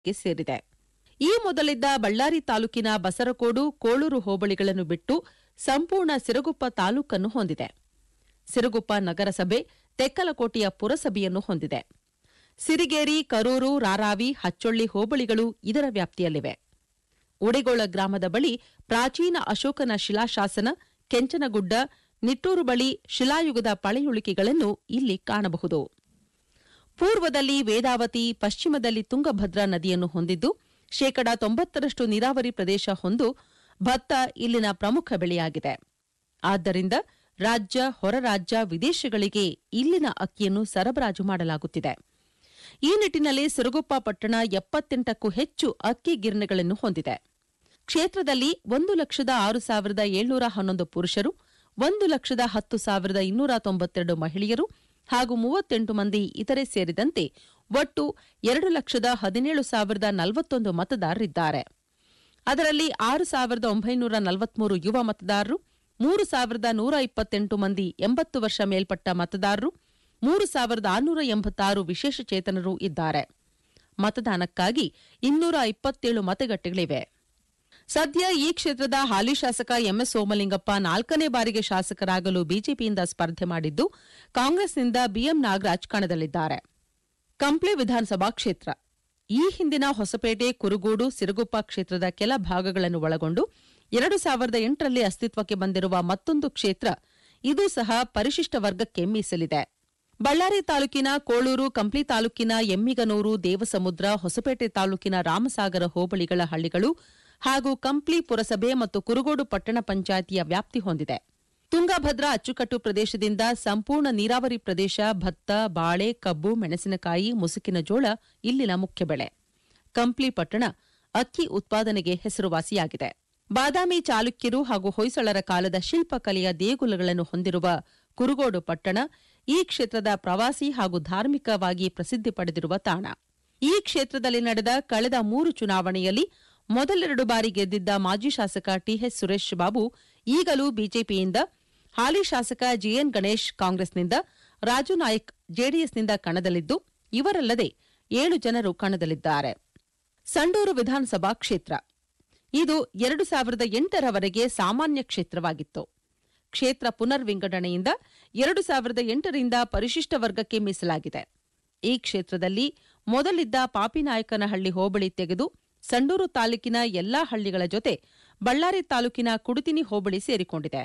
ಗೆ ಸೇರಿದೆ ಈ ಮೊದಲಿದ್ದ ಬಳ್ಳಾರಿ ತಾಲೂಕಿನ ಬಸರಕೋಡು ಕೋಳೂರು ಹೋಬಳಿಗಳನ್ನು ಬಿಟ್ಟು ಸಂಪೂರ್ಣ ಸಿರಗುಪ್ಪ ತಾಲೂಕನ್ನು ಹೊಂದಿದೆ ಸಿರಗುಪ್ಪ ನಗರಸಭೆ ತೆಕ್ಕಲಕೋಟೆಯ ಪುರಸಭೆಯನ್ನು ಹೊಂದಿದೆ ಸಿರಿಗೇರಿ ಕರೂರು ರಾರಾವಿ ಹಚ್ಚೊಳ್ಳಿ ಹೋಬಳಿಗಳು ಇದರ ವ್ಯಾಪ್ತಿಯಲ್ಲಿವೆ ಉಡಿಗೋಳ ಗ್ರಾಮದ ಬಳಿ ಪ್ರಾಚೀನ ಅಶೋಕನ ಶಿಲಾಶಾಸನ ಕೆಂಚನಗುಡ್ಡ ನಿಟ್ಟೂರು ಬಳಿ ಶಿಲಾಯುಗದ ಪಳೆಯುಳಿಕೆಗಳನ್ನು ಇಲ್ಲಿ ಕಾಣಬಹುದು ಪೂರ್ವದಲ್ಲಿ ವೇದಾವತಿ ಪಶ್ಚಿಮದಲ್ಲಿ ತುಂಗಭದ್ರಾ ನದಿಯನ್ನು ಹೊಂದಿದ್ದು ಶೇಕಡಾ ತೊಂಬತ್ತರಷ್ಟು ನೀರಾವರಿ ಪ್ರದೇಶ ಹೊಂದು ಭತ್ತ ಇಲ್ಲಿನ ಪ್ರಮುಖ ಬೆಳೆಯಾಗಿದೆ ಆದ್ದರಿಂದ ರಾಜ್ಯ ಹೊರ ರಾಜ್ಯ ವಿದೇಶಗಳಿಗೆ ಇಲ್ಲಿನ ಅಕ್ಕಿಯನ್ನು ಸರಬರಾಜು ಮಾಡಲಾಗುತ್ತಿದೆ ಈ ನಿಟ್ಟಿನಲ್ಲಿ ಸಿರುಗುಪ್ಪ ಪಟ್ಟಣ ಎಪ್ಪತ್ತೆಂಟಕ್ಕೂ ಹೆಚ್ಚು ಅಕ್ಕಿ ಗಿರಣಿಗಳನ್ನು ಹೊಂದಿದೆ ಕ್ಷೇತ್ರದಲ್ಲಿ ಒಂದು ಲಕ್ಷದ ಆರು ಸಾವಿರದ ಏಳ್ನೂರ ಹನ್ನೊಂದು ಪುರುಷರು ಒಂದು ಲಕ್ಷದ ಹತ್ತು ಸಾವಿರದ ಇನ್ನೂರ ತೊಂಬತ್ತೆರಡು ಮಹಿಳೆಯರು ಹಾಗೂ ಮೂವತ್ತೆಂಟು ಮಂದಿ ಇತರೆ ಸೇರಿದಂತೆ ಒಟ್ಟು ಎರಡು ಲಕ್ಷದ ಹದಿನೇಳು ಸಾವಿರದ ನಲವತ್ತೊಂದು ಮತದಾರರಿದ್ದಾರೆ ಅದರಲ್ಲಿ ಆರು ಸಾವಿರದ ಒಂಬೈನೂರ ನಲವತ್ಮೂರು ಯುವ ಮತದಾರರು ಮೂರು ಸಾವಿರದ ನೂರ ಇಪ್ಪತ್ತೆಂಟು ಮಂದಿ ಎಂಬತ್ತು ವರ್ಷ ಮೇಲ್ಪಟ್ಟ ಮತದಾರರು ಮೂರು ಸಾವಿರದ ಆರುನೂರ ಎಂಬತ್ತಾರು ವಿಶೇಷಚೇತನರು ಇದ್ದಾರೆ ಮತದಾನಕ್ಕಾಗಿ ಇನ್ನೂರ ಇಪ್ಪತ್ತೇಳು ಮತಗಟ್ಟೆಗಳಿವೆ ಸದ್ಯ ಈ ಕ್ಷೇತ್ರದ ಹಾಲಿ ಶಾಸಕ ಎಂಎಸ್ ಸೋಮಲಿಂಗಪ್ಪ ನಾಲ್ಕನೇ ಬಾರಿಗೆ ಶಾಸಕರಾಗಲು ಬಿಜೆಪಿಯಿಂದ ಸ್ಪರ್ಧೆ ಮಾಡಿದ್ದು ಕಾಂಗ್ರೆಸ್ನಿಂದ ಬಿಎಂ ನಾಗರಾಜ್ ಕಣದಲ್ಲಿದ್ದಾರೆ ಕಂಪ್ಲಿ ವಿಧಾನಸಭಾ ಕ್ಷೇತ್ರ ಈ ಹಿಂದಿನ ಹೊಸಪೇಟೆ ಕುರುಗೋಡು ಸಿರುಗುಪ್ಪ ಕ್ಷೇತ್ರದ ಕೆಲ ಭಾಗಗಳನ್ನು ಒಳಗೊಂಡು ಎರಡು ಸಾವಿರದ ಎಂಟರಲ್ಲಿ ಅಸ್ತಿತ್ವಕ್ಕೆ ಬಂದಿರುವ ಮತ್ತೊಂದು ಕ್ಷೇತ್ರ ಇದು ಸಹ ಪರಿಶಿಷ್ಟ ವರ್ಗಕ್ಕೆ ಮೀಸಲಿದೆ ಬಳ್ಳಾರಿ ತಾಲೂಕಿನ ಕೋಳೂರು ಕಂಪ್ಲಿ ತಾಲೂಕಿನ ಎಮ್ಮಿಗನೂರು ದೇವಸಮುದ್ರ ಹೊಸಪೇಟೆ ತಾಲೂಕಿನ ರಾಮಸಾಗರ ಹೋಬಳಿಗಳ ಹಳ್ಳಿಗಳು ಹಾಗೂ ಕಂಪ್ಲಿ ಪುರಸಭೆ ಮತ್ತು ಕುರುಗೋಡು ಪಟ್ಟಣ ಪಂಚಾಯಿತಿಯ ವ್ಯಾಪ್ತಿ ಹೊಂದಿದೆ ತುಂಗಭದ್ರಾ ಅಚ್ಚುಕಟ್ಟು ಪ್ರದೇಶದಿಂದ ಸಂಪೂರ್ಣ ನೀರಾವರಿ ಪ್ರದೇಶ ಭತ್ತ ಬಾಳೆ ಕಬ್ಬು ಮೆಣಸಿನಕಾಯಿ ಮುಸುಕಿನ ಜೋಳ ಇಲ್ಲಿನ ಮುಖ್ಯ ಬೆಳೆ ಕಂಪ್ಲಿ ಪಟ್ಟಣ ಅಕ್ಕಿ ಉತ್ಪಾದನೆಗೆ ಹೆಸರುವಾಸಿಯಾಗಿದೆ ಬಾದಾಮಿ ಚಾಲುಕ್ಯರು ಹಾಗೂ ಹೊಯ್ಸಳರ ಕಾಲದ ಶಿಲ್ಪಕಲೆಯ ದೇಗುಲಗಳನ್ನು ಹೊಂದಿರುವ ಕುರುಗೋಡು ಪಟ್ಟಣ ಈ ಕ್ಷೇತ್ರದ ಪ್ರವಾಸಿ ಹಾಗೂ ಧಾರ್ಮಿಕವಾಗಿ ಪ್ರಸಿದ್ಧಿ ಪಡೆದಿರುವ ತಾಣ ಈ ಕ್ಷೇತ್ರದಲ್ಲಿ ನಡೆದ ಕಳೆದ ಮೂರು ಚುನಾವಣೆಯಲ್ಲಿ ಮೊದಲೆರಡು ಬಾರಿ ಗೆದ್ದಿದ್ದ ಮಾಜಿ ಶಾಸಕ ಟಿಎಚ್ ಸುರೇಶ್ ಬಾಬು ಈಗಲೂ ಬಿಜೆಪಿಯಿಂದ ಹಾಲಿ ಶಾಸಕ ಜಿಎನ್ ಗಣೇಶ್ ಕಾಂಗ್ರೆಸ್ನಿಂದ ರಾಜು ನಾಯಕ್ ಜೆಡಿಎಸ್ನಿಂದ ಕಣದಲ್ಲಿದ್ದು ಇವರಲ್ಲದೆ ಏಳು ಜನರು ಕಣದಲ್ಲಿದ್ದಾರೆ ಸಂಡೂರು ವಿಧಾನಸಭಾ ಕ್ಷೇತ್ರ ಇದು ಎರಡು ಸಾವಿರದ ಎಂಟರವರೆಗೆ ಸಾಮಾನ್ಯ ಕ್ಷೇತ್ರವಾಗಿತ್ತು ಕ್ಷೇತ್ರ ಪುನರ್ ವಿಂಗಡಣೆಯಿಂದ ಎರಡು ಸಾವಿರದ ಎಂಟರಿಂದ ಪರಿಶಿಷ್ಟ ವರ್ಗಕ್ಕೆ ಮೀಸಲಾಗಿದೆ ಈ ಕ್ಷೇತ್ರದಲ್ಲಿ ಮೊದಲಿದ್ದ ಪಾಪಿನಾಯಕನಹಳ್ಳಿ ಹೋಬಳಿ ತೆಗೆದು ಸಂಡೂರು ತಾಲೂಕಿನ ಎಲ್ಲಾ ಹಳ್ಳಿಗಳ ಜೊತೆ ಬಳ್ಳಾರಿ ತಾಲೂಕಿನ ಕುಡುತಿನಿ ಹೋಬಳಿ ಸೇರಿಕೊಂಡಿದೆ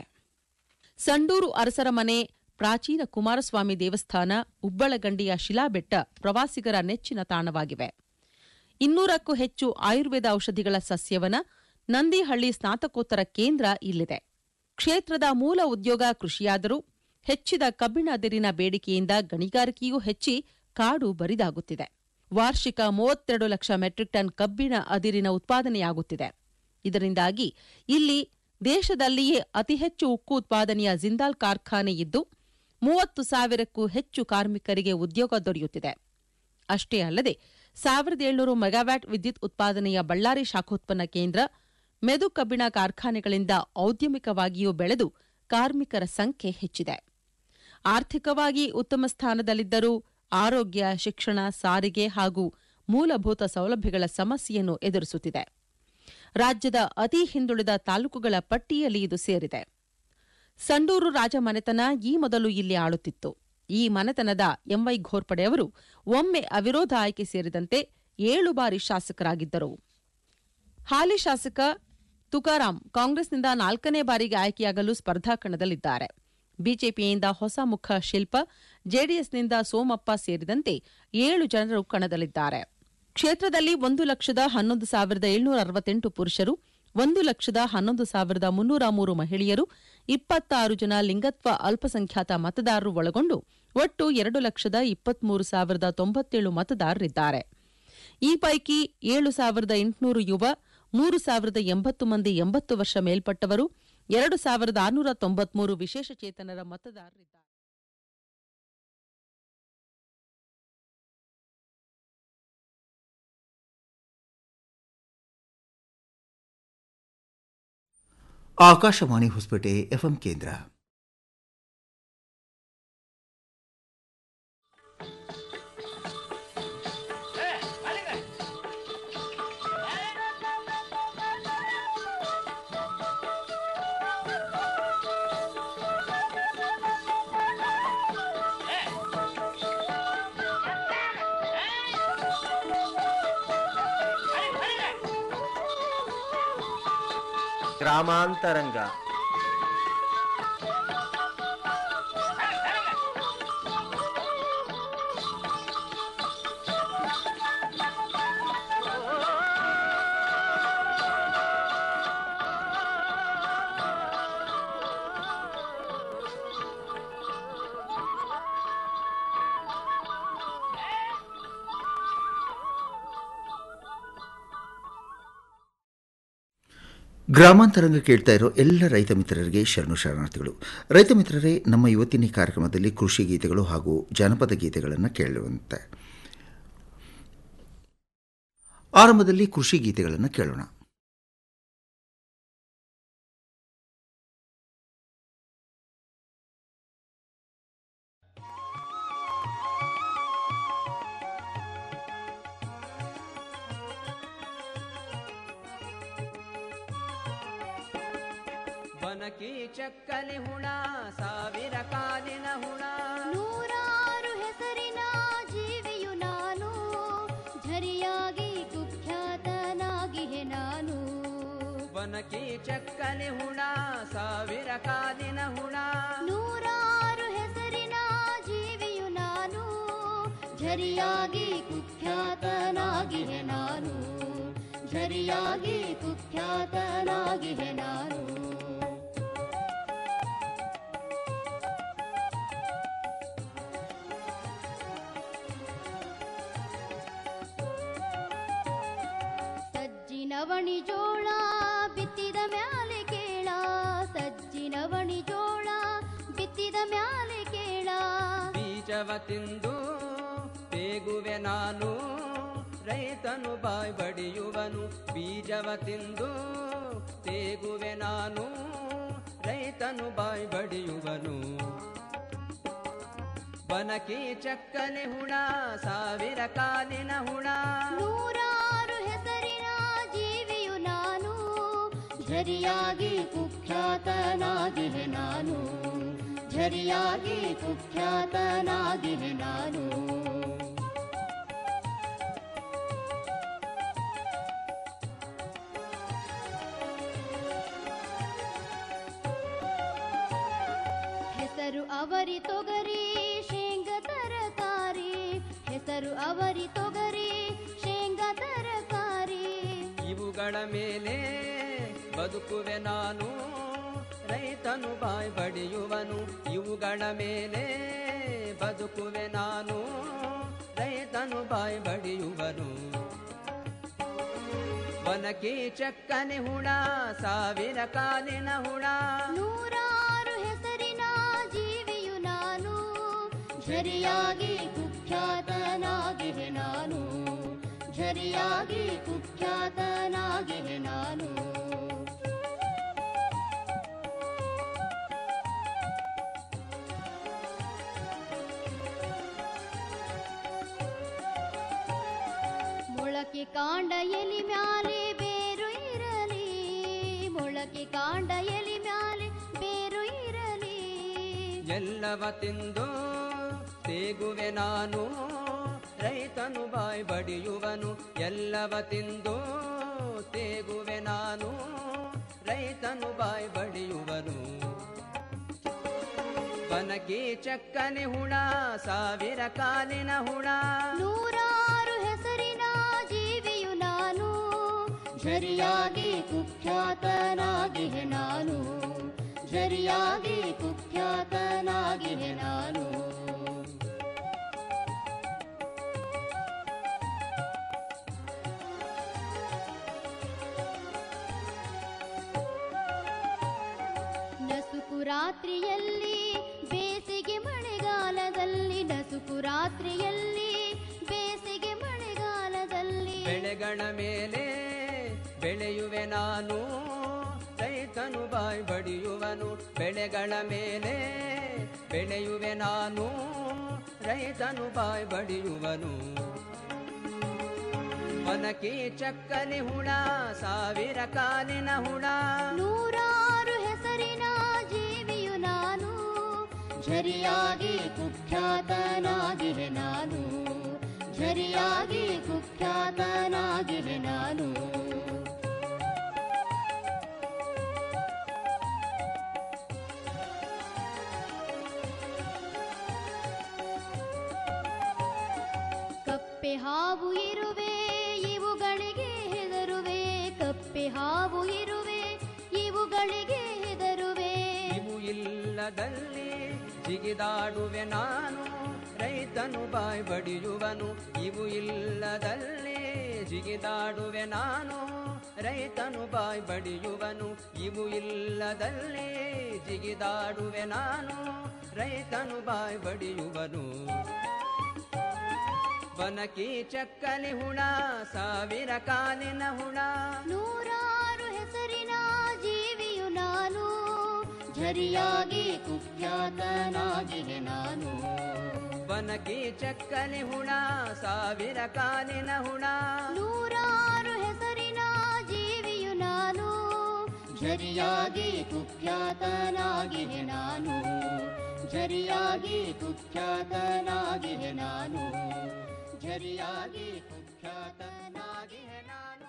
ಸಂಡೂರು ಅರಸರ ಮನೆ ಪ್ರಾಚೀನ ಕುಮಾರಸ್ವಾಮಿ ದೇವಸ್ಥಾನ ಉಬ್ಬಳಗಂಡಿಯ ಶಿಲಾಬೆಟ್ಟ ಪ್ರವಾಸಿಗರ ನೆಚ್ಚಿನ ತಾಣವಾಗಿವೆ ಇನ್ನೂರಕ್ಕೂ ಹೆಚ್ಚು ಆಯುರ್ವೇದ ಔಷಧಿಗಳ ಸಸ್ಯವನ ನಂದಿಹಳ್ಳಿ ಸ್ನಾತಕೋತ್ತರ ಕೇಂದ್ರ ಇಲ್ಲಿದೆ ಕ್ಷೇತ್ರದ ಮೂಲ ಉದ್ಯೋಗ ಕೃಷಿಯಾದರೂ ಹೆಚ್ಚಿದ ಕಬ್ಬಿಣ ಅದಿರಿನ ಬೇಡಿಕೆಯಿಂದ ಗಣಿಗಾರಿಕೆಯೂ ಹೆಚ್ಚಿ ಕಾಡು ಬರಿದಾಗುತ್ತಿದೆ ವಾರ್ಷಿಕ ಮೂವತ್ತೆರಡು ಲಕ್ಷ ಮೆಟ್ರಿಕ್ ಟನ್ ಕಬ್ಬಿಣ ಅದಿರಿನ ಉತ್ಪಾದನೆಯಾಗುತ್ತಿದೆ ಇದರಿಂದಾಗಿ ಇಲ್ಲಿ ದೇಶದಲ್ಲಿಯೇ ಅತಿ ಹೆಚ್ಚು ಉಕ್ಕು ಉತ್ಪಾದನೆಯ ಜಿಂದಾಲ್ ಕಾರ್ಖಾನೆ ಇದ್ದು ಮೂವತ್ತು ಸಾವಿರಕ್ಕೂ ಹೆಚ್ಚು ಕಾರ್ಮಿಕರಿಗೆ ಉದ್ಯೋಗ ದೊರೆಯುತ್ತಿದೆ ಅಷ್ಟೇ ಅಲ್ಲದೆ ಸಾವಿರದ ಏಳ್ನೂರು ಮೆಗಾವ್ಯಾಟ್ ವಿದ್ಯುತ್ ಉತ್ಪಾದನೆಯ ಬಳ್ಳಾರಿ ಶಾಖೋತ್ಪನ್ನ ಕೇಂದ್ರ ಮೆದು ಕಬ್ಬಿಣ ಕಾರ್ಖಾನೆಗಳಿಂದ ಔದ್ಯಮಿಕವಾಗಿಯೂ ಬೆಳೆದು ಕಾರ್ಮಿಕರ ಸಂಖ್ಯೆ ಹೆಚ್ಚಿದೆ ಆರ್ಥಿಕವಾಗಿ ಉತ್ತಮ ಸ್ಥಾನದಲ್ಲಿದ್ದರೂ ಆರೋಗ್ಯ ಶಿಕ್ಷಣ ಸಾರಿಗೆ ಹಾಗೂ ಮೂಲಭೂತ ಸೌಲಭ್ಯಗಳ ಸಮಸ್ಯೆಯನ್ನು ಎದುರಿಸುತ್ತಿದೆ ರಾಜ್ಯದ ಅತಿ ಹಿಂದುಳಿದ ತಾಲೂಕುಗಳ ಪಟ್ಟಿಯಲ್ಲಿ ಇದು ಸೇರಿದೆ ಸಂಡೂರು ರಾಜಮನೆತನ ಈ ಮೊದಲು ಇಲ್ಲಿ ಆಳುತ್ತಿತ್ತು ಈ ಮನೆತನದ ಎಂವೈ ಘೋರ್ಪಡೆ ಅವರು ಒಮ್ಮೆ ಅವಿರೋಧ ಆಯ್ಕೆ ಸೇರಿದಂತೆ ಏಳು ಬಾರಿ ಶಾಸಕರಾಗಿದ್ದರು ಹಾಲಿ ಶಾಸಕ ತುಕಾರಾಂ ಕಾಂಗ್ರೆಸ್ನಿಂದ ನಾಲ್ಕನೇ ಬಾರಿಗೆ ಆಯ್ಕೆಯಾಗಲು ಸ್ಪರ್ಧಾ ಕಣದಲ್ಲಿದ್ದಾರೆ ಬಿಜೆಪಿಯಿಂದ ಹೊಸ ಮುಖ ಶಿಲ್ಪ ಜೆಡಿಎಸ್ನಿಂದ ಸೋಮಪ್ಪ ಸೇರಿದಂತೆ ಏಳು ಜನರು ಕಣದಲ್ಲಿದ್ದಾರೆ ಕ್ಷೇತ್ರದಲ್ಲಿ ಒಂದು ಲಕ್ಷದ ಹನ್ನೊಂದು ಸಾವಿರದ ಏಳ್ನೂರ ಅರವತ್ತೆಂಟು ಪುರುಷರು ಒಂದು ಲಕ್ಷದ ಹನ್ನೊಂದು ಸಾವಿರದ ಮುನ್ನೂರ ಮೂರು ಮಹಿಳೆಯರು ಇಪ್ಪತ್ತಾರು ಜನ ಲಿಂಗತ್ವ ಅಲ್ಪಸಂಖ್ಯಾತ ಮತದಾರರು ಒಳಗೊಂಡು ಒಟ್ಟು ಎರಡು ಲಕ್ಷದ ಇಪ್ಪತ್ಮೂರು ಸಾವಿರದ ತೊಂಬತ್ತೇಳು ಮತದಾರರಿದ್ದಾರೆ ಈ ಪೈಕಿ ಏಳು ಸಾವಿರದ ಎಂಟುನೂರು ಯುವ ಮೂರು ಸಾವಿರದ ಎಂಬತ್ತು ಮಂದಿ ಎಂಬತ್ತು ವರ್ಷ ಮೇಲ್ಪಟ್ಟವರು ಎರಡು ಸಾವಿರದ ಆರುನೂರ ತೊಂಬತ್ಮೂರು ವಿಶೇಷಚೇತನರ ಮತದಾರರಿದ್ದಾರೆ ಆಕಾಶವಾಣಿ ಹೊಸಪೇಟೆ ಎಫ್ಎಂ ಕೇಂದ್ರ ಗ್ರಾಮಾಂತರಂಗ ಗ್ರಾಮಾಂತರಂಗ ಕೇಳ್ತಾ ಇರೋ ಎಲ್ಲ ರೈತ ಮಿತ್ರರಿಗೆ ಶರಣು ಶರಣಾರ್ಥಿಗಳು ರೈತ ಮಿತ್ರರೇ ನಮ್ಮ ಇವತ್ತಿನ ಈ ಕಾರ್ಯಕ್ರಮದಲ್ಲಿ ಕೃಷಿ ಗೀತೆಗಳು ಹಾಗೂ ಜಾನಪದ ಗೀತೆಗಳನ್ನು ಕೇಳುವಂತೆ ಆರಂಭದಲ್ಲಿ ಕೃಷಿ ಗೀತೆಗಳನ್ನು ಕೇಳೋಣ ಬನಕಿ ಚಕ್ಕಲಿ ಹುಣ ಸಾವಿರ ಕಾಲಿನ ಹುಣ ನೂರಾರು ಹೆಸರಿನ ಜೀವಿಯು ನಾನು ಝರಿಯಾಗಿ ಕುಖ್ಯಾತನಾಗಿಹೆ ನಾನು ಬನಕಿ ಚಕ್ಕಲಿ ಹುಣ ಸಾವಿರ ಕಾಲಿನ ಹುಣ ನೂರಾರು ಹೆಸರಿನ ಜೀವಿಯು ನಾನು ಝರಿಯಾಗಿ ಕುಖ್ಯಾತನಾಗಿಹೆ ನಾನು ಝರಿಯಾಗಿ ಕುಖ್ಯಾತನಾಗಿಹೆ ನಾನು ಸಜ್ಜಿನವಣಿ ಜೋಳ ಬಿತ್ತಿದ ಮ್ಯಾಲೆ ಕೇಳ ಸಜ್ಜಿನವಣಿ ಜೋಳ ಬಿತ್ತಿದ ಮ್ಯಾಲೆ ಕೇಳ ಬೀಜವ ತಿಂದು ತೇಗುವೆ ನಾನು ರೈತನು ಬಾಯ್ ಬಡಿಯುವನು ಬೀಜವ ತಿಂದು ತೇಗುವೆ ನಾನು ರೈತನು ಬಾಯ್ ಬಡಿಯುವನು ಬನಕಿ ಚಕ್ಕಲಿ ಹುಣ ಸಾವಿರ ಕಾಲಿನ ಹುಣ ನೂರಾರು ಹೆಸರಿನ ಜೀವಿಯು ನಾನು ಝರಿಯಾಗಿ ಕುಖ್ಯಾತನಾಗಿಹೆ ನಾನು ಝರಿಯಾಗಿ ಕುಖ್ಯಾತನಾಗಿಹೆ ನಾನು ಹೆಸರು ಅವರಿ ತೊಗರಿ ಶೇಂಗ ತರಕಾರಿ ಹೆಸರು ಅವರಿ ತೊಗರಿ ಶೇಂಗ ತರಕಾರಿ ಇವುಗಳ ಮೇಲೆ ಬದುಕುವೆ ನಾನು ರೈತನು ಬಾಯ್ ಬಡಿಯುವನು ಇವುಗಳ ಮೇಲೆ ಬದುಕುವೆ ನಾನು ರೈತನು ಬಾಯ್ ಬಡಿಯುವನು ವನಕಿ ಚಕ್ಕನೆ ಹುಣ ಸಾವಿರ ಕಾಲಿನ ಹುಣ ನೂರಾರು ಹೆಸರಿನ ಜೀವಿಯು ನಾನು ಝರಿಯಾಗಿ ಕುಖ್ಯಾತನಾಗಿಹೆ ನಾನು ಝರಿಯಾಗಿ ಕುಖ್ಯಾತನಾಗಿಹೆ ನಾನು ಮೊಳಕೆ ಕಾಂಡ ಎಲಿ ಮ್ಯಾಲೆ ಬೇರು ಇರಲಿ ಮೊಳಕೆ ಕಾಂಡ ಎಲಿ ಮ್ಯಾಲೆ ಬೇರು ಇರಲಿ ಎಲ್ಲವ ತಿಂದು ತೇಗುವೆ ನಾನು ರೈತನು ಬಾಯ್ ಬಡಿಯುವನು ಎಲ್ಲವ ತಿಂದು ತೇಗುವೆ ನಾನು ರೈತನು ಬಾಯ್ ಬಡಿಯುವನು ಬನಕಿ ಚಕ್ಕನೆ ಹುಣ ಸಾವಿರ ಕಾಲಿನ ಹುಣ ನೂರಾರು ಹೆಸರಿನ ಜೀವಿಯು ನಾನು ಝರಿಯಾಗಿ ಕುಖ್ಯಾತನಾಗಿಹೆ ನಾನು ಝರಿಯಾಗಿ ಕುಖ್ಯಾತನಾಗಿಹೆ ನಾನು ನಸುಕು ರಾತ್ರಿಯಲ್ಲಿ ಬೇಸಿಗೆ ಮಳೆಗಾಲದಲ್ಲಿ ನಸುಕು ರಾತ್ರಿಯಲ್ಲಿ ಬೇಸಿಗೆ ಮಳೆಗಾಲದಲ್ಲಿ ಬೆಳೆಗಳ ಮೇಲೆ ಬೆಳೆಯುವೆ ನಾನು ರೈತನು ಬಾಯ್ ಬಡಿಯುವನು ಬೆಳೆಗಳ ಮೇಲೆ ಬೆಳೆಯುವೆ ನಾನು ರೈತನು ಬಾಯ್ ಬಡಿಯುವನು ಮನಕಿ ಚಕ್ಕಲಿ ಹುಣ ಸಾವಿರ ಕಾಲಿನ ಹುಣ ನೂರಾರು ಹೆಸರಿನ ಜೀವಿಯು ನಾನು ಝರಿಯಾಗಿ ಕುಖ್ಯಾತನಾಗಿಹೆ ನಾನು ಝರಿಯಾಗಿ ಕುಖ್ಯಾತನಾಗಿಹೆ ನಾನು ಕಪ್ಪೆ ಹಾವು ಇರುವೆ ಇವುಗಳಿಗೆ ಹೆದರುವೆ ಇವು ಇಲ್ಲದಲ್ಲಿ ಜಿಗಿದಾಡುವೆ ನಾನು ರೈತನು ಬಾಯ್ ಬಡಿಯುವನು ಇವು ಇಲ್ಲದಲ್ಲಿ ಜಿಗಿದಾಡುವೆ ನಾನು ರೈತನು ಬಾಯ್ ಬಡಿಯುವನು ಇವು ಇಲ್ಲದಲ್ಲಿ ಜಿಗಿದಾಡುವೆ ನಾನು ರೈತನು ಬಾಯ್ ಬಡಿಯುವನು ಬನಕಿ ಚಕ್ಕಲಿ ಹುಣ ಸಾವಿರ ಕಾಲಿನ ಹುಣ ನೂರಾರು ಹೆಸರಿನ ಜೀವಿಯು ನಾನು ಝರಿಯಾಗಿ ಕುಖ್ಯಾತನಾಗಿವೆ ನಾನು ಬನಕಿ ಚಕ್ಕಲಿ ಹುಣ ಸಾವಿರ ಕಾಲಿನ ಹುಣ ನೂರಾರು ಹೆಸರಿನ ಜೀವಿಯು ನಾನು ಝರಿಯಾಗಿ ಕುಖ್ಯಾತನಾಗಿವೆ ನಾನು ಝರಿಯಾಗಿ ಕುಖ್ಯಾತನಾಗಿವೆ ನಾನು ಝರಿಯಾಗಿ ಕುಖ್ಯಾತನಾಗಿವೆ ನಾನು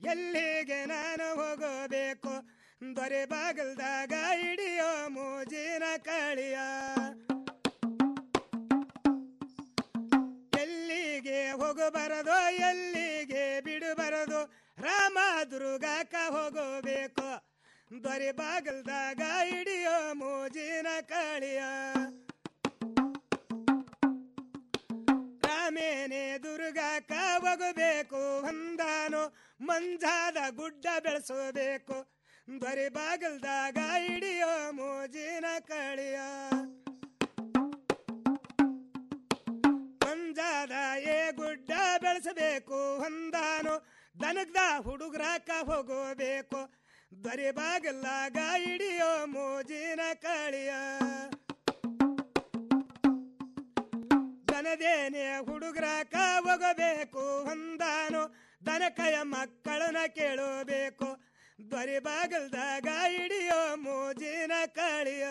ಎಲ್ಲಿಗೆ ನಾನು ಹೋಗಬೇಕು ದೊರೆ ಬಾಗಲ್ದಾಗ ಹಿಡಿಯೋ ಮೋಜಿನ ಕಾಳಿಯ ಎಲ್ಲಿಗೆ ಹೋಗಬಾರದು ಎಲ್ಲಿಗೆ ಬಿಡಬಾರದು ರಾಮ ದುರ್ಗಾಕ ಹೋಗಬೇಕು ದೊರೆ ಬಾಗಲ್ದಾಗ ಹಿಡಿಯೋ ಮೋಜಿನ ಕಾಳಿಯ ರಾಮೇನೆ ದುರ್ಗಾಕ ಹೋಗಬೇಕು ಹೊಂದಾನು ಮಂಜಾದ ಗುಡ್ಡ ಬೆಳೆಸಬೇಕು ದೊರೆ ಬಾಗಲ್ದಾಗ ಹಿಡಿಯೋ ಮೋಜಿನ ಕಾಳಿಯ ಮಂಜಾದ ಏ ಗುಡ್ಡ ಬೆಳೆಸಬೇಕು ಹೊಂದಾನು ದನಗ್ದ ಹುಡುಗ್ರಾಕ ಹೋಗಬೇಕು ದೊರೆ ಬಾಗಲ್ಲಾಗ ಹಿಡಿಯೋ ಮೋಜಿನ ಕಾಳಿಯ ದನದೇನೆ ಹುಡುಗ್ರಾಕ ಹೋಗಬೇಕು ಹೊಂದಾನು ದನಕಯ ಮಕ್ಕಳನ್ನ ಕೇಳಬೇಕು ದೊರೆ ಬಾಗಲ್ದಾಗ ಹಿಡಿಯೋ ಮೋಜಿನ ಕಾಳಿಯ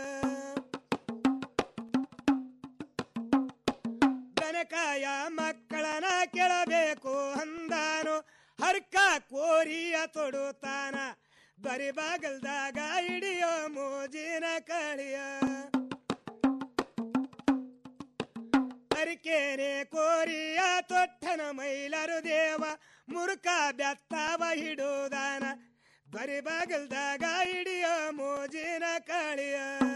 ದನಕಾಯ ಮಕ್ಕಳನ್ನ ಕೇಳಬೇಕು ಅಂದಾನು ಹರ್ಕ ಕೋರಿಯ ತೊಡುತ್ತಾನ ದೊರೆ ಬಾಗಲ್ದಾಗ ಹಿಡಿಯೋ ಮೋಜಿನ ಕಾಳಿಯ ಅರಿಕೇನೆ ಕೋರಿಯ ತೊಟ್ಟನ ಮೈಲರು ದೇವ ಮುರುಕ ಬೆತ್ತಾವ ಹಿಡುದಾನ ದೊರೆ ಬಾಗಲ್ದಾಗ ಹಿಡಿಯೋ ಮೋಜಿನ ಕಾಳಿಯ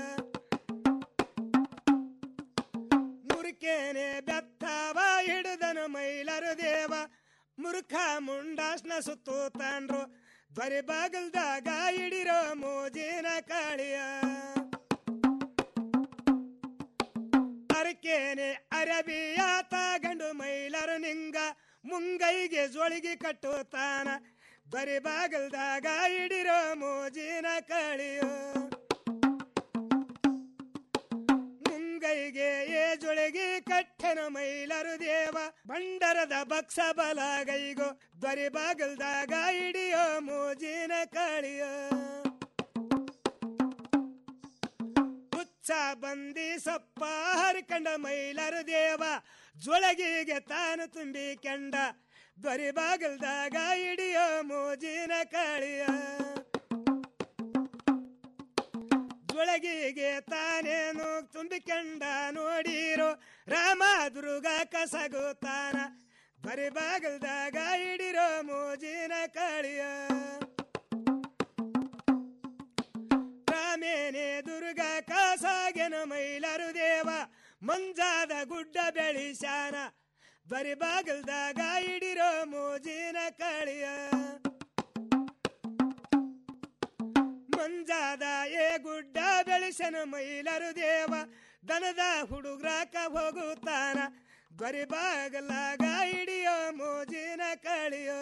ಮುರುಕೇನೆ ಬೆತ್ತಾವ ಹಿಡಿದನು ಮೈಲರು ದೇವ ಮುರುಖ ಮುಂಡಾಸ್ನ ಸುತ್ತೂತಾನ್ರು ದೊರೆ ಬಾಗಲ್ದಾಗ ಹಿಡಿರೋ ಮೋಜಿನ ಕಾಳಿಯ ಅರಕೇನೆ ಅರಬಿಯ ತಾಗಂಡು ಮೈಲರು ನಿಂಗ ಮುಂಗೈಗೆ ಜೋಳಿಗೆ ಕಟ್ಟುತ್ತಾನ ದೊರೆ ಬಾಗಲ್ದಾಗ ಹಿಡಿರೋ ಮೋಜಿನ ಕಾಳಿಯೋ ಮುಂಗೈಗೆ ಏ ಜೊಳಗೆ ಕಟ್ಟೆನ ಮೈಲರು ದೇವ ಬಂಡರದ ಬಕ್ಸ ಬಲಗೈಗೋ ದೊರೆ ಬಾಗಲ್ದಾಗ ಹಿಡಿಯೋ ಮೋಜಿನ ಕಾಳಿಯೋ ಹುಚ್ಚ ಬಂದಿ ಸಪ್ಪ ಹರ್ಕಂಡ ಮೈಲರು ದೇವ ಜೊಳಗಿಗೆ ತಾನು ತುಂಬಿ ಕಂಡ ದೊರೆ ಬಾಗಲ್ದಾಗ ಹಿಡಿಯೋ ಮೋಜಿನ ಕಾಳಿಯ ಜೊಳಗಿಗೆ ತಾನೇನು ತುಂಬಿಕೊಂಡ ನೋಡಿರೋ ರಾಮ ದುರ್ಗ ಕಸಗುತ್ತಾನ ದೊರೆ ಬಾಗಲ್ದಾಗ ಹಿಡಿರೋ ಮೋಜಿನ ಕಾಳಿಯ ರಾಮೇನೆ ದುರ್ಗ ಕಾಸಾಗೆನ ಮೈಲರು ದೇವ ಮಂಜಾದ ಗುಡ್ಡ ಬೆಳಿಸಾನ ದೊರೆ ಬಾಗಲ್ದಾಗ ಹಿಡಿರೋ ಮೋಜಿನ ಕಾಳಿಯ ಮಂಜಾದ ಏ ಗುಡ್ಡ ಬೆಳೆಸನ ಮೈಲರು ದೇವ ದನದ ಹುಡುಗ್ರಾಕ ಹೋಗುತ್ತಾನ ದೊರೆ ಬಾಗಲಾಗ ಹಿಡಿಯೋ ಮೋಜಿನ ಕಾಳಿಯೋ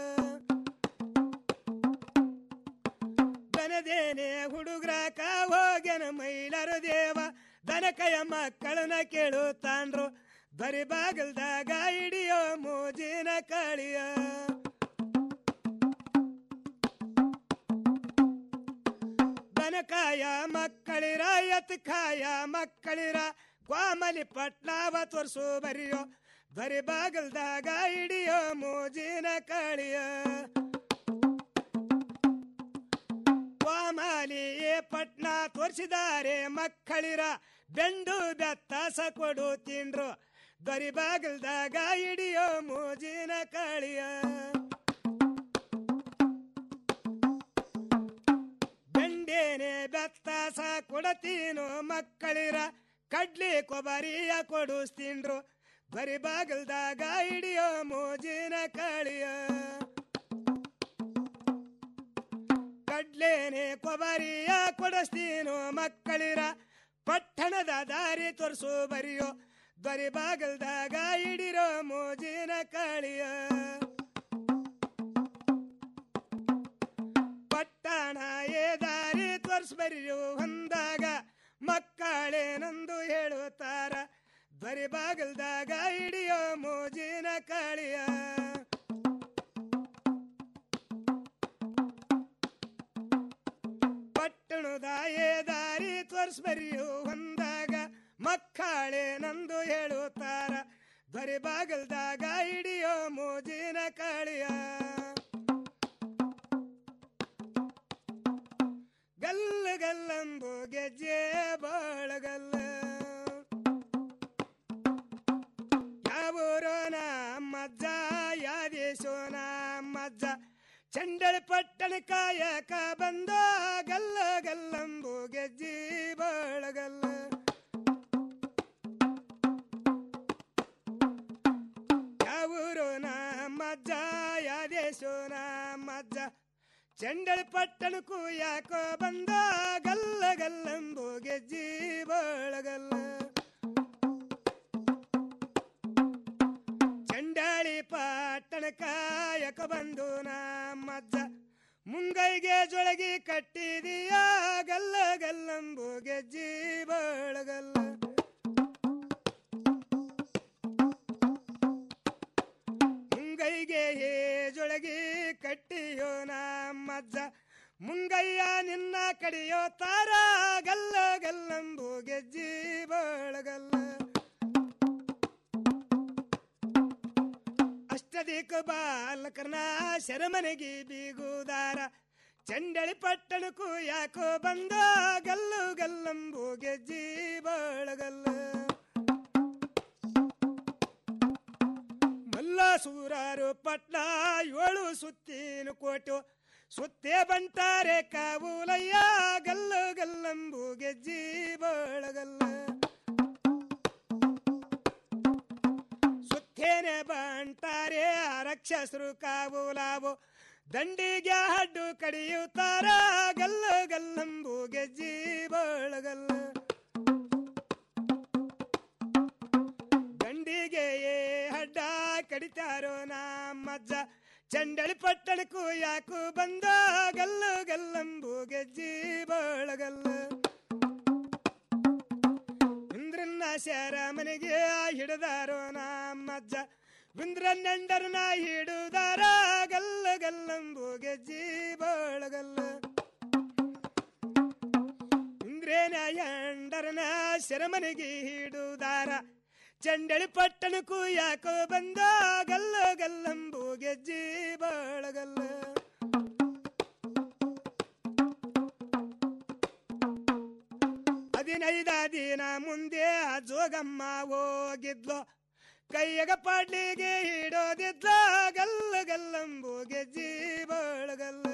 ದನದೇನೆ ಹುಡುಗ್ರಾಕ ಹೋಗ್ಯನ ಮೈಲರು ದೇವ ದನಕಯ ಮಕ್ಕಳನ್ನ ಕೇಳುತ್ತಾನ್ರು ದೊರೆ ಬಾಗಲ್ದಾಗ ಹಿಡಿಯೋ ಮೋಜಿನ ಕಾಳಿಯ ದನಕಾಯ ಮಕ್ಕಳಿರ ಎತ್ಕಾಯ ಮಕ್ಕಳಿರ ಕ್ವಾಮಲಿ ಪಟ್ನಾವ ತೋರ್ಸು ಬರಿಯೋ ದೊರೆ ಬಾಗಲ್ದಾಗ ಹಿಡಿಯೋ ಮೋಜಿನ ಕಾಳಿಯ ಕ್ವಾಮಲಿ ಏ ಪಟ್ನ ತೋರಿಸಿದ್ದಾರೆ ಮಕ್ಕಳಿರ ಬೆಂಡು ಬೆತ್ತಾಸ ಕೊಡು ತಿಂಡ್ರು ದೊರೆ ಬಾಗಲ್ದಾಗ ಹಿಡಿಯೋ ಮೋಜಿನ ಕಾಳಿಯ ಬೆಂಡೇನೆ ಬೆತ್ತಾಸ ಕೊಡತೀನು ಮಕ್ಕಳಿರ ಕಡ್ಲಿ ಕೊಬರಿಯ ಕೊಡಿಸ್ತೀನ್ರು ಬರಿ ಬಾಗಲ್ದಾಗ ಹಿಡಿಯೋ ಮೋಜಿನ ಕಾಳಿಯ ಕಡ್ಲೇನೆ ಕೊಬರಿಯ ಕೊಡಿಸ್ತೀನು ಮಕ್ಕಳಿರ ಪಟ್ಟಣದ ದಾರಿ ತೋರಿಸು ಬರಿಯೋ ದೊರೆ ಬಾಗಲ್ದಾಗ ಹಿಡಿರೋ ಮೋಜಿನ ಕಾಳಿಯ ಪಟ್ಟಣ ಏ ದಾರಿ ತೋರಿಸ್ಬರಿಯೋ ಹೊಂದಾಗ ಮಕ್ಕಳೇನಂದು ಹೇಳುತ್ತಾರ ದೊರೆ ಬಾಗಲ್ದಾಗ ಹಿಡಿಯೋ ಮೋಜಿನ ಕಾಳಿಯ ಪಟ್ಟಣದ ಏ ದಾರಿ ತೋರಿಸ್ಬರಿಯೋ ಹೊಂದಾಗ ಮಕ್ಕಳೇನಂದು ಹೇಳುತ್ತಾರ ದೊರೆ ಬಾಗಲ್ದಾಗ ಹಿಡಿಯೋ ಮೋಜಿನ ಕಾಳಿಯ ಗಲ್ಲ ಗಲ್ಲಂಬು ಗೆಜ್ಜೆ ಬಾಳಗಲ್ಲ ಯಾವೂರೋ ನಮ್ಮಜ್ಜ ಯಾದೇಶೋ ನಮ್ಮಜ್ಜ ಚಂಡಳ ಪಟ್ಟಣ ಕಾಯಕ ಬಂದ ಗಲ್ಲ ಗಲ್ಲಂಬು ಗೆಜ್ಜಿ ಬಾಳಗಲ್ಲ ಯಾವೂರು ನಮ್ಮಜ್ಜ ಯಾದೇಶೋ ನಮ್ಮಜ್ಜ ಚಂಡಳ ಪಟ್ಟಣಕ್ಕೂ ಯಾಕೋ ಬಂದ ಗಲ್ಲ ಗಲ್ಲಂಬು ಗೆಜ್ಜಿ ಬಾಳಗಲ್ಲ ಚಂಡಾಳಿ ಪಟ್ಟಣ ಕಾಯಕ ಬಂದು ನಮ್ಮಜ್ಜ ಮುಂಗೈಗೆ ಜೊಳಗಿ ಕಟ್ಟಿದೀಯ ಗಲ್ಲ ಗಲ್ಲಂಬು ಗೆಜ್ಜಿ ಬಾಳಗಲ್ಲ ಮುಂಗೈಗೆ ಜೊಳಗಿ ಕಟ್ಟಿಯೋ ನಮ್ಮಜ್ಜ ಮುಂಗಯ್ಯ ನಿನ್ನ ಕಡಿಯೋ ತಾರ ಗಲ್ಲ ಗಲ್ಲಂಬು ಗೆಜ್ಜಿ ಬಾಳಗಲ್ಲ ಅಷ್ಟದಿಕ್ಕ ಬಾಲಕರ್ನ ಶರಮನೆಗೆ ಬೀಗುದಾರ ಚಂಡಳಿ ಪಟ್ಟಣಕ್ಕೂ ಯಾಕೋ ಬಂದ ಗಲ್ಲು ಗಲ್ಲಂಬು ಗೆಜ್ಜಿ ಬಾಳಗಲ್ಲ ಮಲ್ಲ ಸೂರಾರು ಪಟ್ನ ಏಳು ಸುತ್ತಿನ ಕೋಟು ಸುತ್ತೇ ಬಂತಾರೆ ಕಾವುಲಯ್ಯ ಗಲ್ಲು ಗಲ್ಲಂಬು ಗೆಜ್ಜಿ ಬಾಳಗಲ್ಲ ಸುತ್ತೇನೆ ಬಂಟಾರೆ ರಕ್ಷಸರು ಕಾವುಲಾವು ದಂಡಿಗೆ ಹಡ್ಡು ಕಡಿಯುತ್ತಾರ ಗಲ್ಲ ಗಲ್ಲಂಬು ಗೆಜ್ಜಿ ಬಾಳಗಲ್ಲ ದಂಡಿಗೆ ಹಡ್ಡ ಕಡಿತಾರೋ ನಮ್ಮಜ್ಜ ಚಂಡಳಿ ಪಟ್ಟಣಕ್ಕೂ ಯಾಕು ಬಂದ ಗಲ್ಲ ಗಲ್ಲಂಬು ಗೆಜ್ಜಿ ಬಾಳಗಲ್ಲ ಇಂದ್ರನ್ನ ಶರ ಮನೆಗೆ ಹಿಡಿದಾರೋ ನಮ್ಮಜ್ಜ ಇಂದ್ರನ್ನಂಡರನ ಹಿಡುದಾರ ಗಲ್ಲ ಗಲ್ಲಂಬು ಗೆಜ್ಜಿ ಬಾಳಗಲ್ಲ ಇಂದ್ರೇನ ಎಂಡರನ ಶರಮನೆಗೆ ಹಿಡುದಾರ ಚಂಡಳಿ ಪಟ್ಟಣಕ್ಕೂ ಯಾಕೋ ಬಂದ ಗಲ್ಲ ಗಲ್ಲಂಬು ಗೆಜ್ಜಿ ಬಾಳಗಲ್ಲ ಹದಿನೈದ ದಿನ ಮುಂದೆ ಆ ಜೋಗಮ್ಮ ಹೋಗಿದ್ಲು ಕೈಯಗ ಪಾಡ್ಲಿಗೆ ಹಿಡೋದಿದ್ಲ ಗಲ್ಲ ಗಲ್ಲಂಬು ಗೆಜ್ಜಿ ಬಾಳಗಲ್ಲ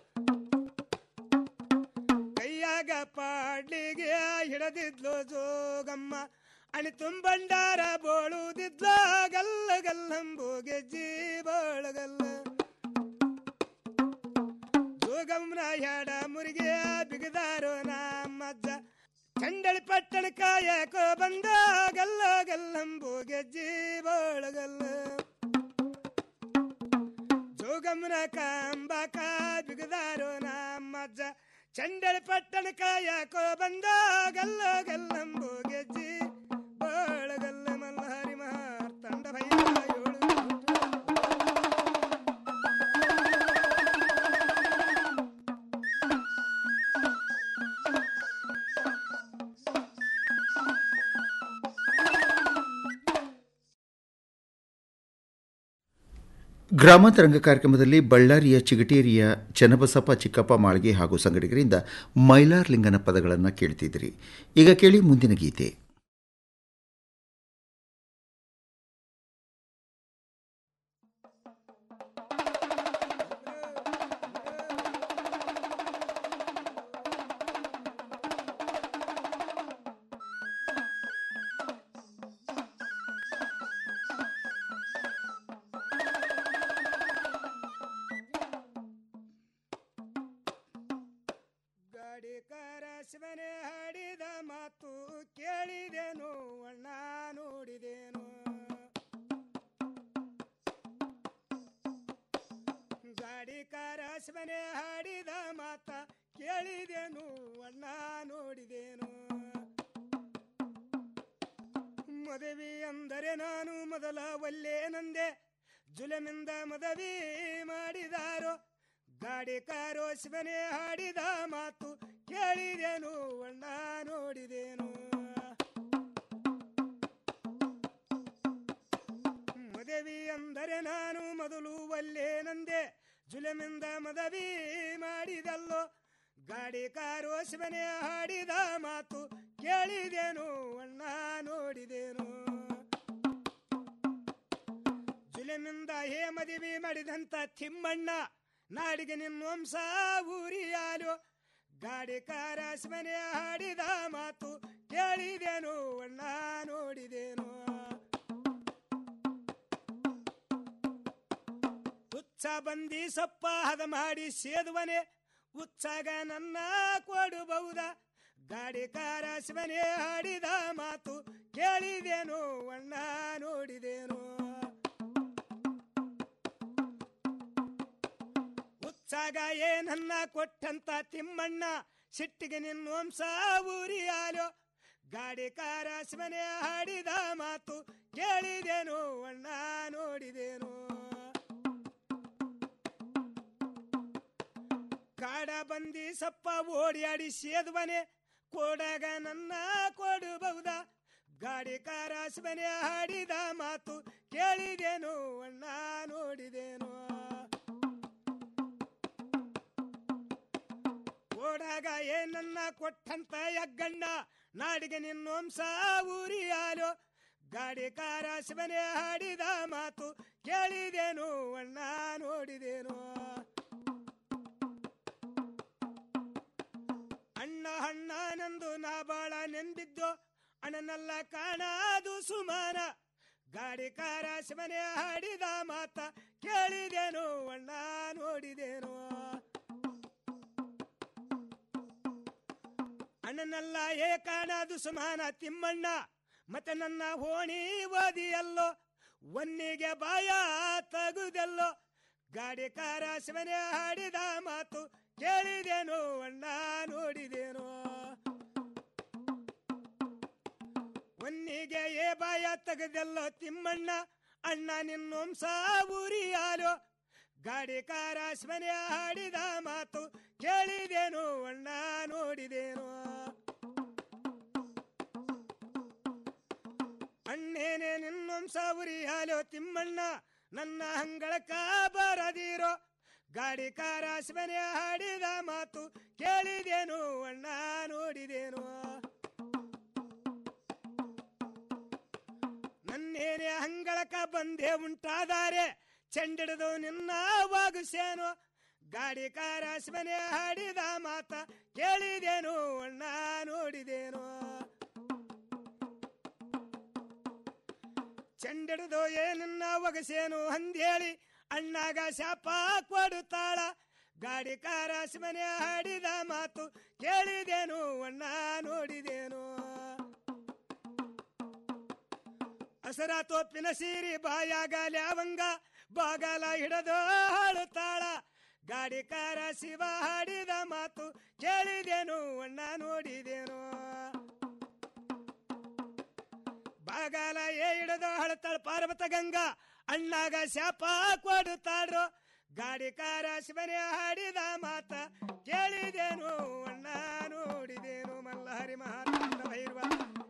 ಕೈಯಾಗ ಪಾಡ್ಲಿಗೆ ಹಿಡದಿದ್ಲು ಜೋಗಮ್ಮ ಅಣಿ ತುಂಬಂಡಾರ ಬೋಳುದಿದ್ಲ ಗಲ್ಲ ಗಲ್ಲಂಬು ಗೆಜ್ಜಿ ಬಾಳಗಲ್ಲ ಜೋಗಮ್ಮನ ಹೆಡ ಮುರಿಗೆ ಬಿಗದಾರೋ ನಮ್ಮಜ್ಜ ಚಂಡಳಿ ಪಟ್ಟಣ ಕಾಯಕೋ ಬಂದ ಗಲ್ಲ ಗಲ್ಲಂಬು ಗೆಜ್ಜಿ ಬಾಳಗಲ್ಲ ಜೋಗಮ್ಮನ ಕಂಬಕ ಬಿಗದಾರೋ ನಮ್ಮಜ್ಜ ಚಂಡಳಿ ಪಟ್ಟಣ ಕಾಯಕೋ ಬಂದ ಗಲ್ಲ ಗಲ್ಲಂಬು ಗೆಜ್ಜಿ ಬಾಳಗಲ್ಲ ಮಲ್ಲಹರಿ ಮಹಾರ್ ತಂಡ ಭೈರ ಏಳು ಗ್ರಾಮಾಂತರಂಗ ಕಾರ್ಯಕ್ರಮದಲ್ಲಿ ಬಳ್ಳಾರಿಯ ಚಿಗಟೇರಿಯ ಚನ್ನಬಸಪ್ಪ ಚಿಕ್ಕಪ್ಪ ಮಾಳ್ಗೆ ಹಾಗೂ ಸಂಗಡಿಗರಿಂದ ಮೈಲಾರ್ಲಿಂಗನ ಪದಗಳನ್ನು ಕೇಳ್ತಿದ್ರಿ ಈಗ ಕೇಳಿ ಮುಂದಿನ ಗೀತೆ ಗಾಡಿಕಾರ ಶಿವನೇ ಹಾಡಿದ ಮಾತು ಕೇಳಿದೆನು ಅಣ್ಣ ನೋಡಿದೆನು ಗಾಡಿಕಾರ ಶಿವನೇ ಹಾಡಿದ ಮಾತ ಕೇಳಿದೆನು ಅಣ್ಣ ನೋಡಿದೆನು ಮದುವೆ ಅಂದರೆ ನಾನು ಮೊದಲ ಒಲ್ಲೇನಂದೆ ಜುಲಮಿಂದ ಮದುವೆ ಮಾಡಿದಾರೋ ಗಾಡಿ ಕಾರೋ ಶಿವನೇ ಹಾಡಿದ ಮಾತು ಕೇಳಿದೆನು ಅಣ್ಣ ನೋಡಿದೆನು ಮದುವೆ ಅಂದರೆ ನಾನು ಮೊದಲು ಒಲ್ಲೇನಂದೆ ಜುಲಮಿಂದ ಮದುವೆ ಮಾಡಿದಲ್ಲೋ ಗಾಡಿ ಕಾರು ಶಿವನೇ ಹಾಡಿದ ಮಾತು ಕೇಳಿದೇನು ಅಣ್ಣ ನೋಡಿದೇನು ಜುಲೆಮಿಂದ ಹೇ ಮದುವೆ ಮಾಡಿದಂತ ತಿಮ್ಮಣ್ಣ ನಾಡಿಗೆ ನಿನ್ನೊಂಸ ಊರಿಯಾಲು ಗಾಡಿ ಕಾರ ಶಿವನೇ ಹಾಡಿದ ಮಾತು ಕೇಳಿದೇನು ಅಣ್ಣ ನೋಡಿದೇನು ಹುಚ್ಚ ಬಂದಿ ಸೊಪ್ಪ ಹದ ಮಾಡಿ ಸೇದುವನೆ ಉತ್ಸಾಗ ನನ್ನ ಕೊಡಬಹುದ ಗಾಡಿ ಕಾರ ಶಿವನೇ ಹಾಡಿದ ಮಾತು ಕೇಳಿದೇನು ಅಣ್ಣ ನೋಡಿದೇನು ಉತ್ಸಾಗ ಏನನ್ನ ಕೊಟ್ಟಂತ ತಿಮ್ಮಣ್ಣ ಸಿಟ್ಟಿಗೆ ನಿನ್ನ ವಂಶ ಊರಿಯಾಲು ಗಾಡಿ ಕಾರ ಶಿವನೇ ಹಾಡಿದ ಮಾತು ಕೇಳಿದೇನು ಅಣ್ಣ ನೋಡಿದೇನು ಕಾಡ ಬಂದಿ ಸಪ್ಪ ಓಡಿಯಾಡಿ ಸೇದುವನೆ ಕೋಡಾಗ ನನ್ನ ಕೊಡಬಹುದ ಗಾಡಿ ಕಾರ ಶಿವನೇ ಹಾಡಿದ ಮಾತು ಕೇಳಿದೇನು ಅಣ್ಣ ನೋಡಿದೇನು ಓಡಾಗ ಏನನ್ನ ಕೊಟ್ಟಂತ ಯಗ್ಗಣ್ಣ ನಾಡಿಗೆ ನಿನ್ನೊಂಸ ಊರಿಯಾಲು ಗಾಡಿ ಕಾರ ಶಿವನೇ ಹಾಡಿದ ಮಾತು ಕೇಳಿದೇನು ಅಣ್ಣ ನೋಡಿದೇನು ಅಣ್ಣ ಅಣ್ಣನೆಂದು ನಾ ಬಾಳ ನೆಂದಿದ್ದು ಅಣ್ಣನಲ್ಲ ಕಾಣದು ಸುಮಾನ ಗಾಡಿ ಕಾರ ಶಿವನೇ ಹಾಡಿದ ಮಾತ ಕೇಳಿದೇನು ಅಣ್ಣ ನೋಡಿದೇನು ಅಣ್ಣನಲ್ಲ ಏ ಕಾಣದು ಸುಮಾನ ತಿಮ್ಮಣ್ಣ ಮತ್ತೆ ನನ್ನ ಹೋಣಿ ಓದಿಯಲ್ಲೋ ಒನ್ನಿಗೆ ಬಾಯ ತಗುದೆಲ್ಲೋ ಗಾಡಿ ಕಾರ ಶಿವನೇ ಹಾಡಿದ ಮಾತು ಕೇಳಿದೇನು ಅಣ್ಣ ನೋಡಿದೇನು ಒನ್ನಿಗೆ ಏ ಬಾಯ ತೆಗೆದೆಲ್ಲೋ ತಿಮ್ಮಣ್ಣ ಅಣ್ಣ ನಿನ್ನೊಂಸ ಊರಿಯಾಲು ಗಾಡಿ ಕಾರ ಶಿವನೇ ಹಾಡಿದ ಮಾತು ಕೇಳಿದೇನು ಅಣ್ಣ ನೋಡಿದೇನು ಅಣ್ಣೇನೆ ನಿನ್ನೊಂಸ ಉರಿಯಾಲು ತಿಮ್ಮಣ್ಣ ನನ್ನ ಹಂಗಳಕ ಬರದಿರೋ ಗಾಡಿ ಕಾರ ಶಿವನೇ ಹಾಡಿದ ಮಾತು ಕೇಳಿದೇನು ಅಣ್ಣ ನೋಡಿದೇನು ನನ್ನೇನೆ ಹಂಗಳಕ ಬಂದೇ ಉಂಟಾದಾರೆ ಚೆಂಡಿಡಿದು ನಿನ್ನ ವಾಗುಸೇನು ಗಾಡಿ ಕಾರ ಶಿವನೇ ಹಾಡಿದ ಮಾತ ಕೇಳಿದೇನು ಅಣ್ಣ ನೋಡಿದೇನು ಚೆಂಡಿಡಿದು ಏನನ್ನ ಒಗಸೇನು ಅಂದೇಳಿ ಅಣ್ಣಾಗ ಶಾಪ ಕೊಡುತ್ತಾಳ ಗಾಡಿ ಕಾರ ಶಿವನೇ ಹಾಡಿದ ಮಾತು ಕೇಳಿದೇನು ಅಣ್ಣ ನೋಡಿದೇನು ಹಸರ ತೋಪಿನ ಸೀರಿ ಬಾಯಾಗ ಲ್ಯಾವಂಗ ಬಾಗಲ ಹಿಡದು ಹಾಳುತ್ತಾಳ ಗಾಡಿ ಕಾರ ಶಿವ ಹಾಡಿದ ಮಾತು ಕೇಳಿದೇನು ಅಣ್ಣ ನೋಡಿದೇನು ಬಾಗಾಲ ಏ ಹಿಡದು ಹಳತಾಳ ಪಾರ್ವತ ಗಂಗಾ ಅಣ್ಣಾಗ ಶಾಪ ಕೊಡುತ್ತಾಡ್ರು ಗಾಡಿ ಕಾರ ಶಿವನೇ ಹಾಡಿದ ಮಾತ ಕೇಳಿದೇನು ಅಣ್ಣ ನೋಡಿದೇನು ಮಲ್ಲಹರಿ ಮಹಾರಾಜ ಭೈರವ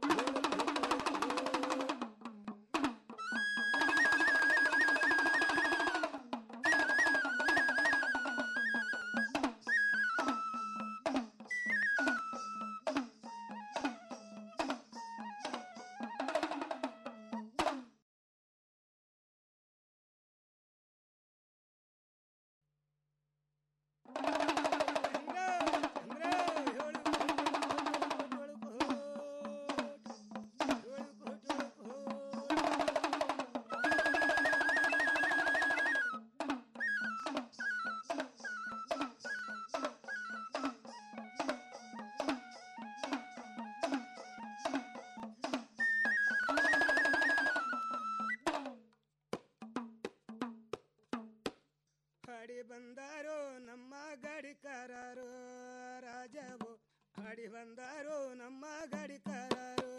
ಹಾಡಿ ಬಂದಾರೋ ನಮ್ಮ ಗಾಡಿಕಾರರು ರಾಜವು ಹಾಡಿ ಬಂದಾರೋ ನಮ್ಮ ಗಾಡಿಕಾರರು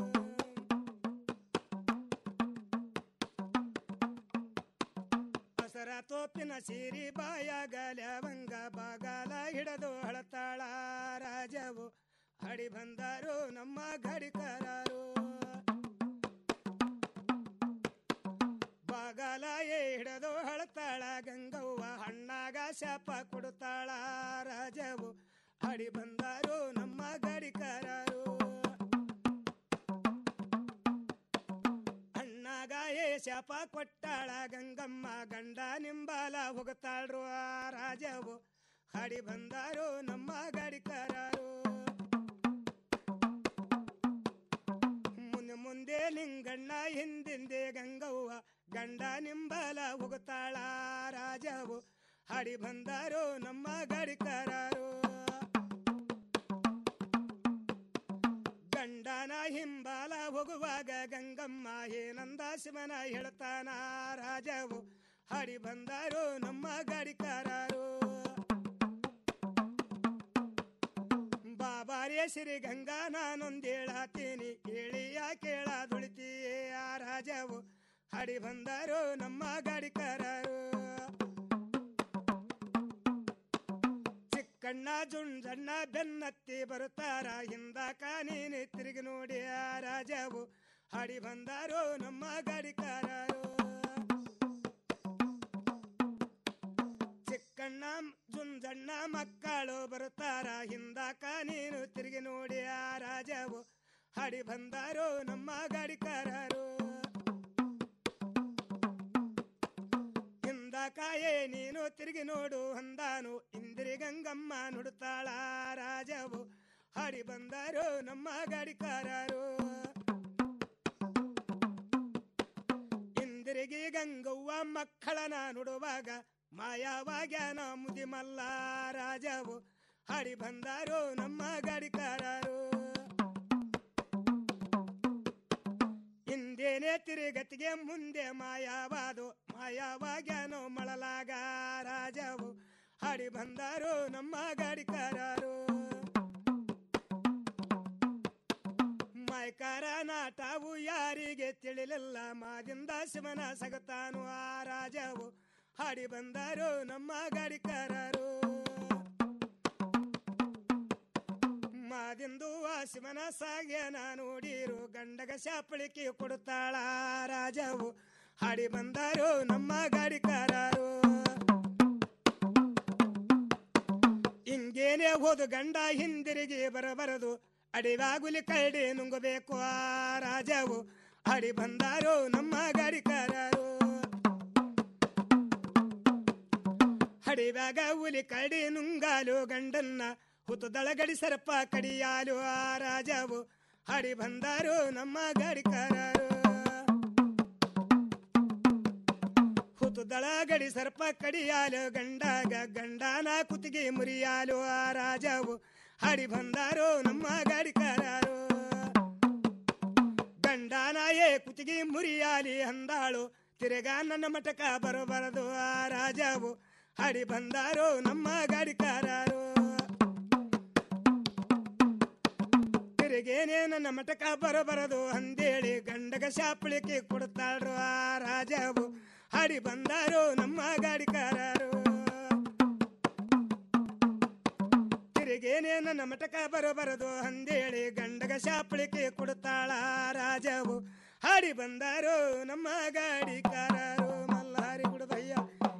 ಹಸರ ತೋಪಿನ ಸೀರಿ ಬಾಯಾಗ ಲವಂಗ ಬಾಗಾಲ ಹಿಡದು ಹಳತಾಳ ರಾಜವು ಹಾಡಿ ಬಂದಾರೋ ನಮ್ಮ ಗಾಡಿಕಾರರು ಬಾಗಲ ಏ ಹಿಡದು ಹಳತಾಳ ಗಂಗವ್ವ ಹಣ್ಣಾಗ ಶಾಪ ಕೊಡುತ್ತಾಳ ರಾಜವು ಹಡಿ ಹಾಡಿ ಬಂದರು ನಮ್ಮ ಗಡಿಕಾರರು ಅಣ್ಣಗಾಯೇ ಶಾಪ ಕೊಟ್ಟಾಳ ಗಂಗಮ್ಮ ಗಂಡ ನಿಂಬಾಲ ಹೋಗುತ್ತಾಳ್ರು ಆ ರಾಜವು ಹಾಡಿ ಬಂದರು ನಮ್ಮ ಗಡಿಕಾರರು ಮುಂದೆ ಮುಂದೆ ಲಿಂಗಣ್ಣ ಹಿಂದಿಂದೆ ಗಂಗವ್ವ ಗಂಡ ನಿಂಬಲ ಹೋಗುತ್ತಾಳ ರಾಜವು ಹಾಡಿ ಬಂದರು ನಮ್ಮ ಗಡಿಕಾರರು ಗಂಡನ ಹಿಂಬಾಲ ಹೋಗುವಾಗ ಗಂಗಮ್ಮ ಏನಂದ ಶಿವನ ಹೇಳ್ತಾನ ರಾಜವು ಹಾಡಿ ಬಂದರು ನಮ್ಮ ಗಡಿಕಾರರು ಬಾಬಾರೇ ಶ್ರೀ ಗಂಗಾ ನಾನೊಂದೇಳಾತೀನಿ ಕೇಳಿಯ ಕೇಳ ದುಳಿತೀಯೇ ಆ ರಾಜವು ಹಾಡಿ ಬಂದರು ನಮ್ಮ ಗಡಿಕಾರರು ಚಿಕ್ಕಣ್ಣ ಜುಂಜಣ್ಣ ಬೆನ್ನತ್ತಿ ಬರುತ್ತಾರ ಹಿಂದಕ ನೀನು ತಿರುಗಿ ನೋಡಿ ಆ ರಾಜವು ಹಾಡಿ ಬಂದರು ನಮ್ಮ ಗಡಿಕಾರರು ಚಿಕ್ಕಣ್ಣ ಜುಂಜಣ್ಣ ಮಕ್ಕಳು ಬರುತ್ತಾರ ಹಿಂದಕ ನೀನು ತಿರುಗಿ ನೋಡಿ ಆ ರಾಜವು ಹಾಡಿ ಬಂದರು ನಮ್ಮ ಗಡಿಕಾರರು ಹಿಂದಕಾಯೇ ನೀನು ತಿರುಗಿ ನೋಡು ಅಂದಾನು ಇಂದಿರಿ ಗಂಗಮ್ಮ ನುಡುತ್ತಾಳ ರಾಜವು ಹಾಡಿ ಬಂದರು ನಮ್ಮ ಗಡಿಕಾರರು ಇಂದಿರಿಗೆ ಗಂಗವ್ವ ಮಕ್ಕಳನ ನುಡುವಾಗ ಮಾಯಾವಾಗ್ಯಾನ ಮುದಿ ಮಲ್ಲ ರಾಜವು ಹಾಡಿ ಬಂದರು ನಮ್ಮ ಗಡಿಕಾರರು ಹಿಂದೇನೆ ತಿರುಗತಿಗೆ ಮುಂದೆ ಮಾಯಾವಾದು ಮಾಯಾವಾಗ್ಯಾನೋ ಮಳಲಾಗ ರಾಜವು ಹಾಡಿ ಬಂದರು ನಮ್ಮ ಗಡಿಕಾರರು ಮಾಯ್ಕಾರ ನಾಟವು ಯಾರಿಗೆ ತಿಳಿಲಿಲ್ಲ ಮಾದಿಂದ ಶಿವನ ಸಗತಾನು ಆ ರಾಜವು ಹಾಡಿ ಬಂದರು ನಮ್ಮ ಗಡಿಕಾರರು ಮಾದಿಂದು ಆ ಶಿವನ ಸಾಗ್ಯನ ನೋಡಿರು ಗಂಡಗ ಶಾಪಳಿಕೆ ಕೊಡುತ್ತಾಳ ರಾಜವು ಹಾಡಿ ಬಂದರು ನಮ್ಮ ಗಡಿಕಾರರು ಹಿಂಗೇನೆ ಹೋದು ಗಂಡ ಹಿಂದಿರುಗಿ ಬರಬರದು ಅಡಿವಾಗುಲಿ ಕರಡಿ ನುಂಗಬೇಕು ಆ ರಾಜವು ಹಾಡಿ ಬಂದರು ನಮ್ಮ ಗಡಿಕಾರರು ಹಡಿವಾಗ ಹುಲಿ ಕಡಿ ನುಂಗಾಲು ಗಂಡನ್ನ ಹುತ್ತದಳಗಡಿ ಸರ್ಪ ಕಡಿಯಾಲು ಆ ರಾಜವು ಹಡಿ ಬಂದರು ನಮ್ಮ ಗಡಿಕಾರರು ಹುತ್ತದಳಗಡಿ ಸರ್ಪ ಕಡಿಯಾಲು ಗಂಡಾಗ ಗಂಡನ ಕುತ್ತಿಗೆ ಮುರಿಯಾಲು ಆ ರಾಜವು ಹಡಿ ಬಂದರು ನಮ್ಮ ಗಡಿಕಾರರು ಗಂಡನಾಯೇ ಕುತ್ತಿಗೆ ಮುರಿಯಾಲಿ ಅಂದಾಳು ತಿರುಗಾ ನನ್ನ ಮಟಕ ಬರಬರದು ಆ ರಾಜವು ಹಡಿ ಬಂದಾರು ನಮ್ಮ ಗಡಿಕಾರರು ತಿರುಗೇನೆ ನನ್ನ ಮಟಕ ಬರಬರದು ಅಂದೇಳಿ ಗಂಡಗ ಶಾಪಳಿಕೆ ಕೊಡ್ತಾಳ್ರು ಆ ರಾಜವು ಹಡಿ ಬಂದಾರು ನಮ್ಮ ಗಡಿಕಾರರು ತಿರುಗೇನೆ ನನ್ನ ಮಟಕ ಬರಬರದು ಅಂದೇಳಿ ಗಂಡಗ ಶಾಪಳಿಕೆ ಕೊಡ್ತಾಳ ರಾಜವು ಹಾಡಿ ಬಂದಾರು ನಮ್ಮ ಗಾಡಿಕಾರರು ಮಲ್ಲಾರಿ ಗುಡದಯ್ಯ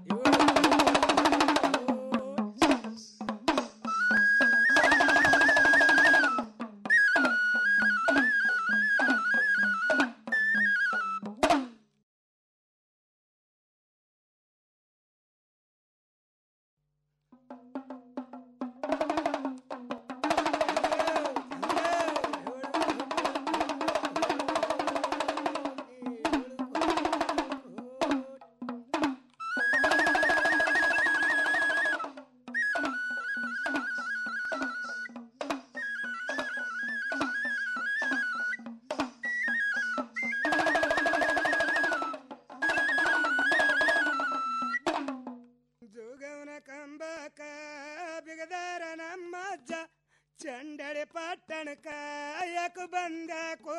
ಜೋಗವನ ಕಂಬಕ ಬಿಗದಾರ ನಮ್ಮ ಅಜ್ಜ ಚಂಡಳೆ ಪಟ್ಟಣಕ ಯಾಕ ಬಂದ